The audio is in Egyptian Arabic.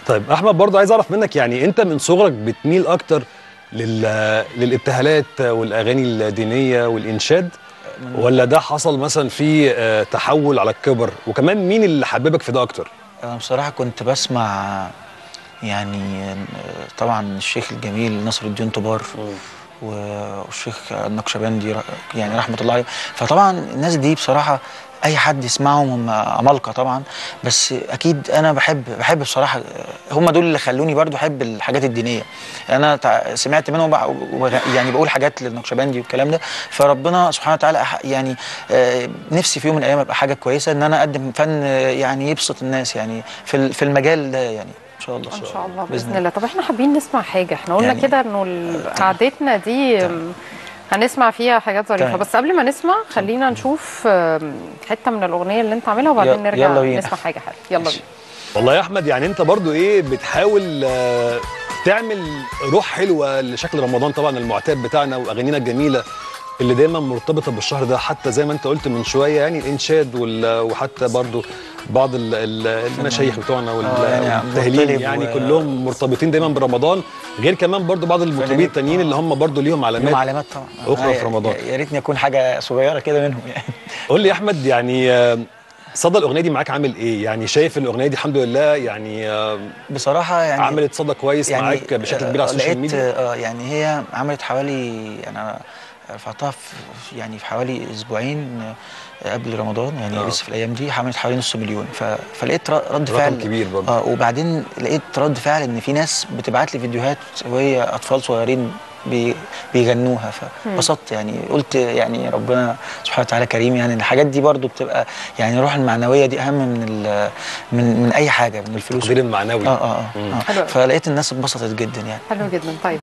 طيب احمد برضه عايز اعرف منك يعني انت من صغرك بتميل اكتر لل... للابتهالات والاغاني الدينيه والانشاد ولا ده حصل مثلا في آه، تحول على الكبر وكمان مين اللي حببك في ده اكتر انا بصراحه كنت بسمع يعني آه، طبعا الشيخ الجميل نصر الدين طبار والشيخ النقشبندي ر- يعني رحمه الله عليه فطبعا الناس دي بصراحه اي حد يسمعهم هم عمالقه طبعا بس اكيد انا بحب بحب بصراحه هم دول اللي خلوني برضو احب الحاجات الدينيه انا تع- سمعت منهم بقى وبغ- يعني بقول حاجات للنقشبندي والكلام ده فربنا سبحانه وتعالى أح- يعني آه، نفسي في يوم من الايام ابقى حاجه كويسه ان انا اقدم فن آه، يعني يبسط الناس يعني في ال- في المجال ده يعني ان شاء الله ان شاء الله باذن الله طب احنا حابين نسمع حاجه احنا قلنا يعني- كده انه ال- قعدتنا دي م، هنسمع فيها حاجات ظريفه تمام. بس قبل ما نسمع خلينا نشوف آم، حته من الاغنيه اللي انت عاملها وبعدين يلا- نرجع يلا بينا. نسمع حاجه حلوه يلا بينا والله يا احمد يعني انت برضو ايه بتحاول آه، تعمل روح حلوه لشكل رمضان طبعا المعتاد بتاعنا واغانينا الجميله اللي دايما مرتبطه بالشهر ده حتى زي ما انت قلت من شويه يعني الانشاد وال- وحتى برضو بعض ال- ال- المشايخ بتوعنا وال- آه، يعني عبد والمبتهلين المطلب يعني و- كلهم مرتبطين دايما برمضان غير كمان برضو بعض المطربين فنانين. التانيين اللي هم برضو ليهم لهم علامات علامات طبعا أخرى آه، في رمضان. يا- يا ريتني اكون حاجه صغيره كده منهم يعني قول لي يا احمد يعني آه، صدى الاغنيه دي معاك عامل ايه يعني شايف الاغنيه دي الحمد لله يعني آه، بصراحه يعني عملت صدى كويس معاك بشكل كبير على السوشيال لقيت ميديا اه يعني هي عملت حوالي انا رفعتها في يعني في حوالي اسبوعين آه، قبل رمضان يعني آه. لسه في الايام دي عملت حوالي نص مليون ف... فلقيت ر- رد رقم فعل كبير برضه. اه وبعدين لقيت رد فعل ان في ناس بتبعت لي فيديوهات وهي اطفال صغيرين بي... بيغنوها فبسطت يعني قلت يعني ربنا سبحانه وتعالى كريم يعني الحاجات دي برضو بتبقى يعني الروح المعنويه دي اهم من ال... من من اي حاجه من الفلوس التقدير المعنوي اه اه مم. اه, حلو آه. أوي. فلقيت الناس اتبسطت جدا يعني حلو جدا طيب